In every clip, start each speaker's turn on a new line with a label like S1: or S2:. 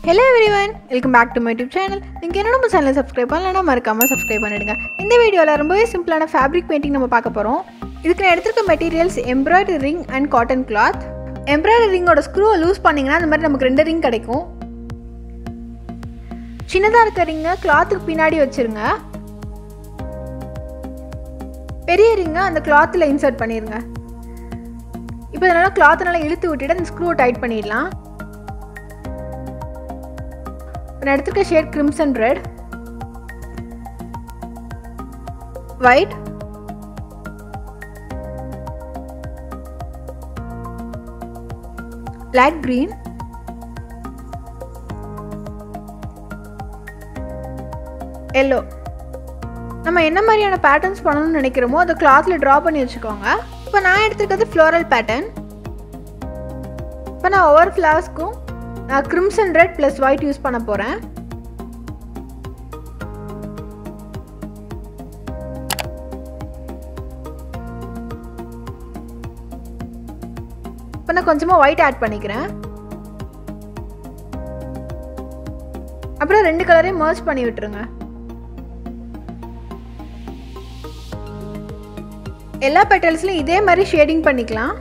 S1: hello everyone welcome back to my YouTube channel நீங்கள் என்ன நம்ம சேனலை சப்ஸ்கிரைப் பண்ணலன்னா மறக்காமல் சப்ஸ்கிரைப் பண்ணிடுங்க இந்த வீடியோவில் ரொம்பவே சிம்பிளான ஃபேப்ரிக் பெயிண்டிங் நம்ம பார்க்க போகிறோம் இதுக்கு நான் எடுத்திருக்க materials embroidery ring and cotton cloth embroidery ரிங்கோட ஸ்க்ரூவை லூஸ் பண்ணிங்கன்னா அந்த மாதிரி நமக்கு ரெண்டு ரிங் கிடைக்கும் சின்னதாக இருக்க ரிங்கை கிளாத்துக்கு பின்னாடி வச்சுருங்க பெரிய ரிங்கை அந்த கிளாத்தில் இன்சர்ட் பண்ணிடுங்க இப்போ இதனால் கிளாத்தை நல்லா இழுத்து விட்டுட்டு அந்த ஸ்க்ரூவை டைட் பண்ணிடலாம் நான் எடுத்துருக்க shade crimson red white light green yellow நம்ம என்ன மாதிரியான பேட்டர்ன்ஸ் பண்ணணும்னு நினைக்கிறோமோ அதை கிளாத்தில் ட்ரா பண்ணி வச்சுக்கோங்க இப்போ நான் எடுத்துருக்கிறது ஃப்ளோரல் பேட்டர்ன் இப்போ நான் ஒவ்வொரு ஃப்ளவர்ஸ்க்கும் நான் crimson red plus white use பண்ண போகிறேன் இப்போ நான் கொஞ்சமாக ஒயிட் ஆட் பண்ணிக்கிறேன் அப்புறம் ரெண்டு கலரையும் மர்ஜ் பண்ணி விட்டுருங்க எல்லா பெட்டல்ஸ்லையும் இதே மாதிரி ஷேடிங் பண்ணிக்கலாம்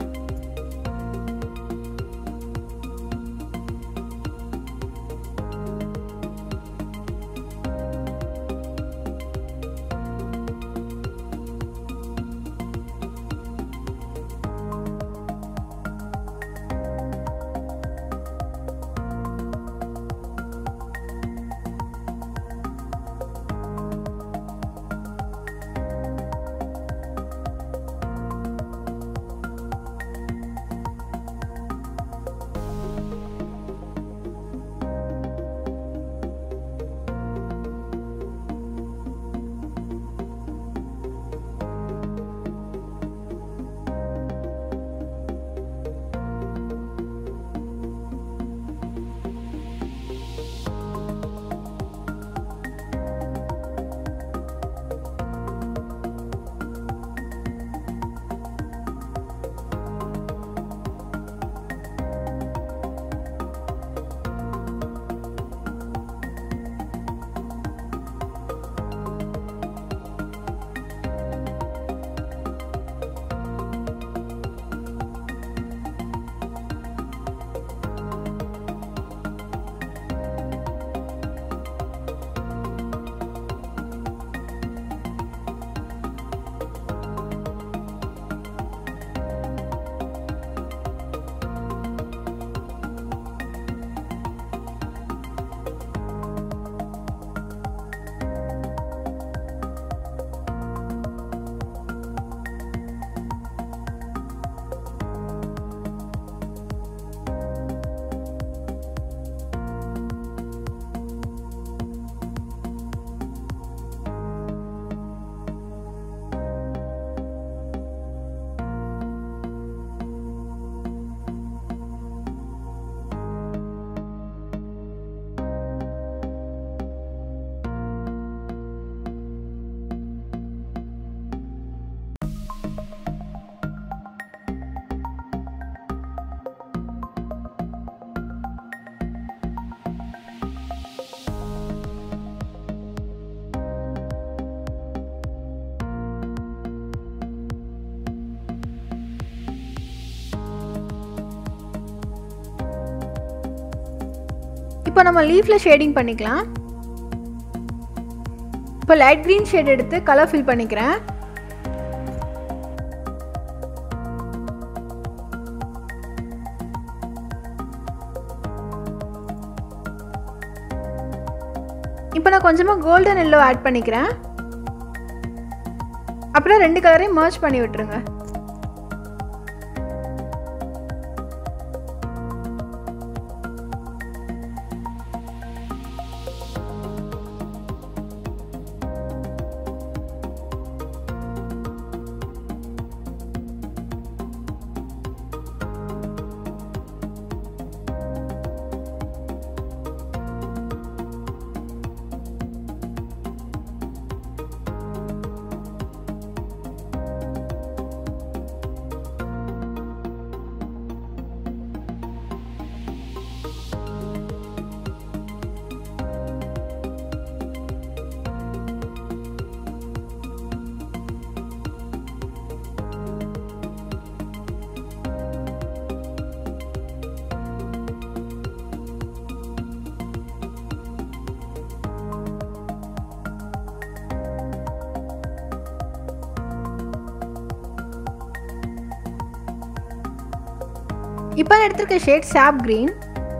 S1: இப்போ நம்ம லீஃபில் ஷேடிங் பண்ணிக்கலாம் இப்போ லைட் க்ரீன் ஷேட் எடுத்து கலர் ஃபில் பண்ணிக்கிறேன் இப்போ நான் கொஞ்சமாக கோல்டன் எல்லோ ஆட் பண்ணிக்கிறேன் அப்புறம் ரெண்டு கலரையும் மர்ச் பண்ணி விட்டுருங்க இப்போ நான் எடுத்திருக்க ஷேட் சாப் க்ரீன்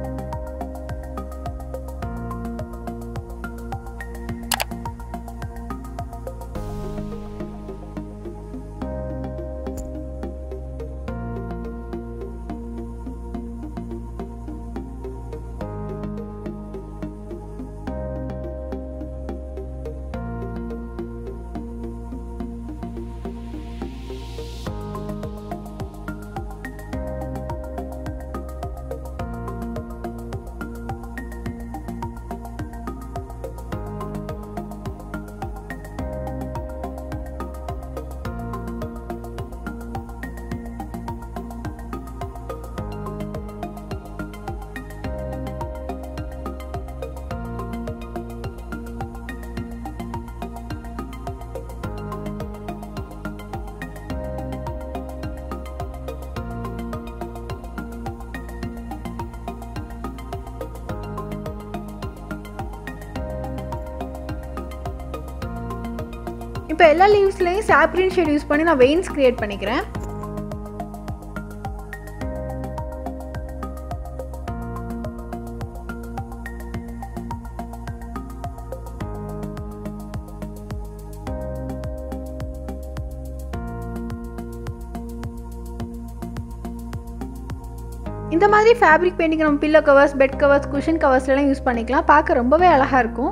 S1: இப்போ எல்லா லீவ்ஸ்லையும் சாப்ரின் ஷேட் யூஸ் பண்ணி நான் வெயின்ஸ் க்ரியேட் பண்ணிக்கிறேன் இந்த மாதிரி ஃபேப்ரிக் பெயிண்டிங் நம்ம pillow covers bed covers cushion கவர்ஸ்லாம் யூஸ் பண்ணிக்கலாம் பார்க்க ரொம்பவே அழகாக இருக்கும்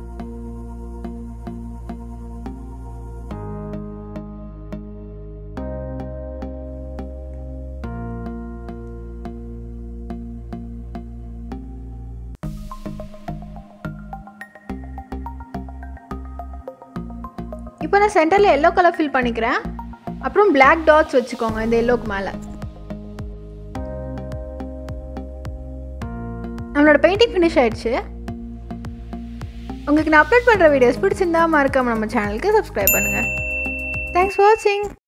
S1: இப்போ நான் சென்டரில் எல்லோ கலர் ஃபில் பண்ணிக்கிறேன் அப்புறம் பிளாக் டாட்ஸ் வச்சுக்கோங்க இந்த எல்லோக்கு மேலே நம்மளோட பெயிண்டிங் ஃபினிஷ் ஆயிடுச்சு உங்களுக்கு நான் அப்லோட் பண்ணுற வீடியோஸ் பிடிச்சிருந்தா மறக்காம நம்ம சேனலுக்கு சப்ஸ்கிரைப் பண்ணுங்கள் தேங்க்ஸ் ஃபார் வாட்சிங்